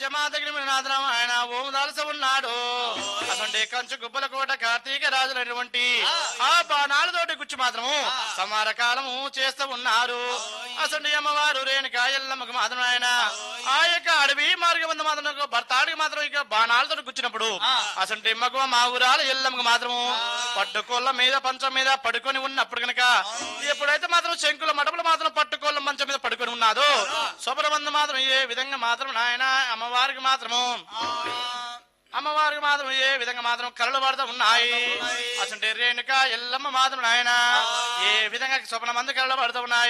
మా దగ్గర నాదనం ఆయన ఓం దాల్స ఉన్నాడు అసంటే కంచు గుబ్బల కోట కార్తీక రాజులైనటువంటి ఆ బాణాలతోటి గుచ్చి మాత్రము సమార కాలము చేస్తూ ఉన్నారు అసంటి అమ్మవారు రేణుక ఎల్లమ్మకు మాత్రం ఆయన ఆ యొక్క అడవి మార్గబంధ మాత్రం భర్తాడికి మాత్రం ఇక బాణాలతో గుచ్చినప్పుడు అసంటి మగవ మా ఊరాల ఎల్లమ్మకు మాత్రము పట్టుకోళ్ళ మీద పంచం మీద పడుకొని ఉన్నప్పుడు కనుక ఎప్పుడైతే మాత్రం శంకుల మటపులు మాత్రం పట్టుకోళ్ళ మంచం మీద పడుకొని ఉన్నాదో శుభ్రబంధం మాత్రం ఏ విధంగా మాత్రం నాయన అమ్మవారికి మాత్రము అమ్మవారికి మాత్రం ఏ విధంగా మాత్రం కళ్ళు పడుతూ ఉన్నాయి అసలు రేణుక ఎల్లమ్మ మాత్రం నాయన ఏ విధంగా స్వప్న మంది కళ్ళు పడుతూ ఉన్నాయి